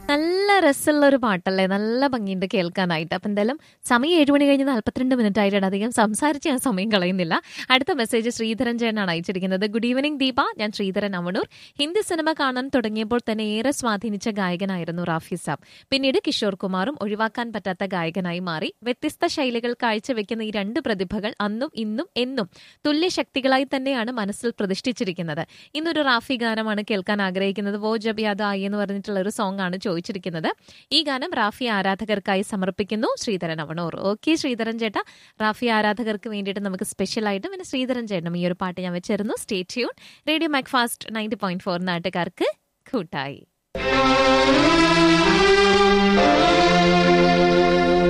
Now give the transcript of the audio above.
നല്ല രസമുള്ള ഒരു പാട്ടല്ലേ നല്ല ഭംഗിയുണ്ട് കേൾക്കാനായിട്ട് അപ്പം എന്തായാലും സമയം ഏഴ് മണി കഴിഞ്ഞ് നാൽപ്പത്തിരണ്ട് മിനിറ്റ് ആയിട്ടാണ് അധികം സംസാരിച്ച് ഞാൻ സമയം കളയുന്നില്ല അടുത്ത മെസ്സേജ് ശ്രീധരൻ ചേട്ടനാണ് അയച്ചിരിക്കുന്നത് ഗുഡ് ഈവനിങ് ദീപ ഞാൻ ശ്രീധരൻ അവണൂർ ഹിന്ദി സിനിമ കാണാൻ തുടങ്ങിയപ്പോൾ തന്നെ ഏറെ സ്വാധീനിച്ച ഗായകനായിരുന്നു റാഫി സാബ് പിന്നീട് കിഷോർ കുമാറും ഒഴിവാക്കാൻ പറ്റാത്ത ഗായകനായി മാറി വ്യത്യസ്ത ശൈലികൾ കാഴ്ചവെക്കുന്ന ഈ രണ്ട് പ്രതിഭകൾ അന്നും ഇന്നും എന്നും തുല്യ ശക്തികളായി തന്നെയാണ് മനസ്സിൽ പ്രതിഷ്ഠിച്ചിരിക്കുന്നത് ഇന്നൊരു റാഫി ഗാനമാണ് കേൾക്കാൻ ആഗ്രഹിക്കുന്നത് വോ ജബ് യാദ് ആയി എന്ന് പറഞ്ഞിട്ടുള്ള ഒരു സോങ് ആണ് ചോദിച്ചിരിക്കുന്നത് ഈ ഗാനം റാഫി ആരാധകർക്കായി സമർപ്പിക്കുന്നു ശ്രീധരൻ അവണൂർ ഓക്കെ ശ്രീധരൻ ചേട്ടാ റാഫി ആരാധകർക്ക് വേണ്ടിയിട്ട് നമുക്ക് സ്പെഷ്യൽ ആയിട്ടും പിന്നെ ശ്രീധരൻ ചേട്ടനും ഈ ഒരു പാട്ട് ഞാൻ വെച്ചിരുന്നു stay tune radio Macfast ninety point four നാട്ടുകാർക്ക് കൂട്ടായി